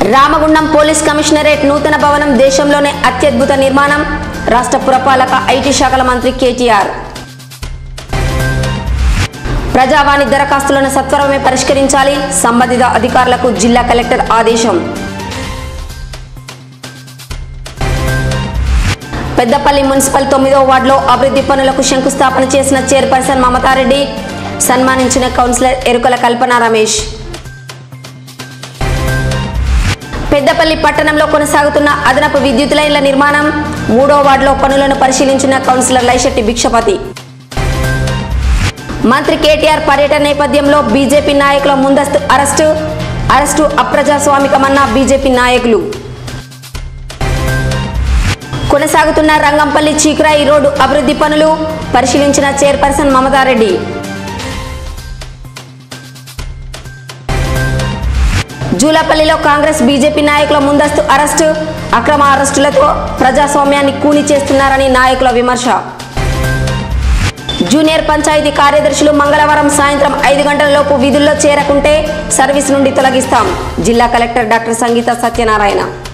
Ramagundam police commissionerate నూతన భవనం దేశంలోనే అత్యద్భుత నిర్మాణం రాష్ట్ర పురపాలక ఐటీ శాఖల మంత్రి కేటీఆర్ ప్రజావాణి దరఖాస్తులను సత్వరమే పరిష్కరించాలి సంబంధిత అధికారులకు జిల్లా కలెక్టర్ ఆదేశం పెద్దపల్లి మున్సిపల్ తొమ్మిదో వార్డులో అభివృద్ధి పనులకు శంకుస్థాపన చేసిన చైర్పర్సన్ మమతారెడ్డి సన్మానించిన కౌన్సిలర్ ఎరుకల కల్పన రమేష్ పెద్దపల్లి పట్టణంలో కొనసాగుతున్న అదనపు విద్యుత్ లైన్ల నిర్మాణం మూడో వార్డులో పనులను పరిశీలించిన కౌన్సిలర్ లైశెట్టి భిక్షపతి మంత్రి కేటీఆర్ పర్యటన నేపథ్యంలో బీజేపీ నాయకుల ముందస్తు అరెస్టు అరెస్టు అప్రజాస్వామికమన్న బీజేపీ నాయకులు కొనసాగుతున్న రంగంపల్లి చీకురాయి రోడ్డు అభివృద్ధి పనులు పరిశీలించిన చైర్పర్సన్ మమతారెడ్డి జూలపల్లిలో కాంగ్రెస్ బీజేపీ నాయకుల ముందస్తు అరెస్టు అక్రమ అరెస్టులతో ప్రజాస్వామ్యాన్ని కూని చేస్తున్నారని నాయకుల విమర్శ జూనియర్ పంచాయతీ కార్యదర్శులు మంగళవారం సాయంత్రం ఐదు గంటల లోపు విధుల్లో చేరకుంటే సర్వీస్ నుండి తొలగిస్తాం జిల్లా కలెక్టర్ డాక్టర్ సంగీత సత్యనారాయణ